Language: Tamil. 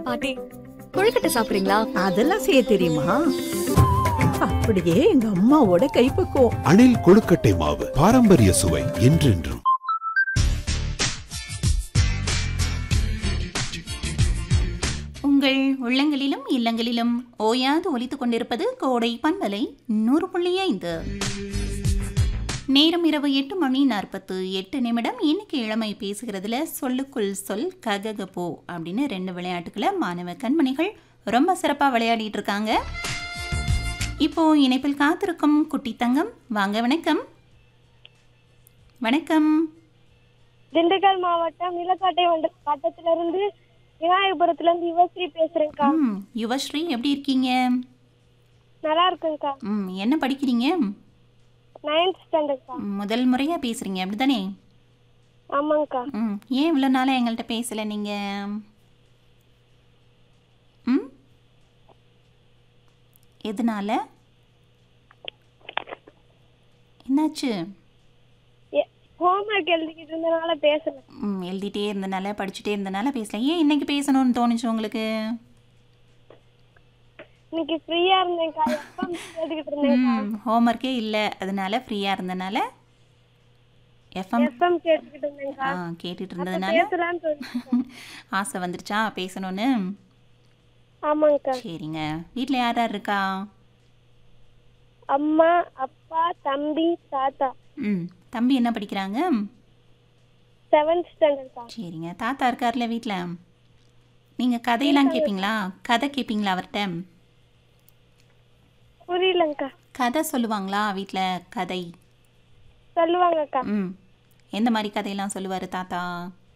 பாட்டி கொழுக்கட்டை சாப்பிடுறீங்களா அதெல்லாம் செய்ய தெரியுமா அப்படியே எங்க அம்மாவோட கைப்பக்குவம் அணில் கொழுக்கட்டை மாவு பாரம்பரிய சுவை என்றென்றும் உங்கள் உள்ளங்களிலும் இல்லங்களிலும் ஓயாது ஒலித்துக் கொண்டிருப்பது கோடை பண்பலை நூறு புள்ளி ஐந்து நேரம் இரவு எட்டு மணி நாற்பத்து எட்டு நிமிடம் இன்னைக்கு இளமை பேசுகிறதுல சொல்லுக்குள் சொல் ககக போ அப்படின்னு ரெண்டு விளையாட்டுக்களை மாணவ கண்மணிகள் ரொம்ப சிறப்பாக விளையாடிட்டு இருக்காங்க இப்போ இணைப்பில் காத்திருக்கும் குட்டி தங்கம் வாங்க வணக்கம் வணக்கம் திண்டுக்கல் மாவட்டம் நிலக்காட்டை வட்ட வட்டத்துல இருந்து விநாயகபுரத்துல இருந்து யுவஸ்ரீ பேசுறேன்க்கா ம் யுவஸ்ரீ எப்படி இருக்கீங்க நல்லா இருக்குங்கக்கா ம் என்ன படிக்கிறீங்க நைன்த் ஸ்டாண்டர்ட்க்கா முதல் முறையாக பேசுகிறீங்க அப்படி தானே ஆமாங்கக்கா ம் ஏன் இவ்வளோ நாளாக எங்கள்கிட்ட பேசலை நீங்கள் ம் எதனால என்னாச்சு ஹோம்ஒர்க் எழுதிக்கிட்டு இருந்தனால பேசல ம் எழுதிட்டே இருந்தனால படிச்சுட்டே இருந்தனால பேசல ஏன் இன்னைக்கு பேசணும்னு தோணுச்சு உங்களுக்கு இன்னைக்கு ஃப்ரீயா இருந்தேன்க்கா எஃப்எம் கேட்டுக்கிட்டு இருந்தேன்க்கா ம் ஹோம்ஒர்க்கே இல்லை அதனால ஃப்ரீயாக இருந்தனால எஃப்எம் எஃப்எம் கேட்டுக்கிட்டு இருந்தேன்க்கா ஆ கேட்டுட்டு இருந்ததுனால பேசலாம்னு தோணுச்சு ஆசை வந்துருச்சா பேசணும்னு ஆமாங்கக்கா சரிங்க வீட்டில் யார் யார் இருக்கா அம்மா அப்பா தம்பி தாத்தா ம் தம்பி என்ன படிக்கிறாங்க செவன்த் ஸ்டாண்டர்ட்க்கா சரிங்க தாத்தா இருக்கார்ல வீட்டில் நீங்கள் கதையெல்லாம் கேட்பீங்களா கதை கேட்பீங்களா அவர்கிட்ட புரியலங்கக்கா கதை சொல்லுவாங்களா வீட்டில் கதை சொல்லுவாங்கக்கா ம் எந்த மாதிரி கதையெல்லாம் சொல்லுவார் தாத்தா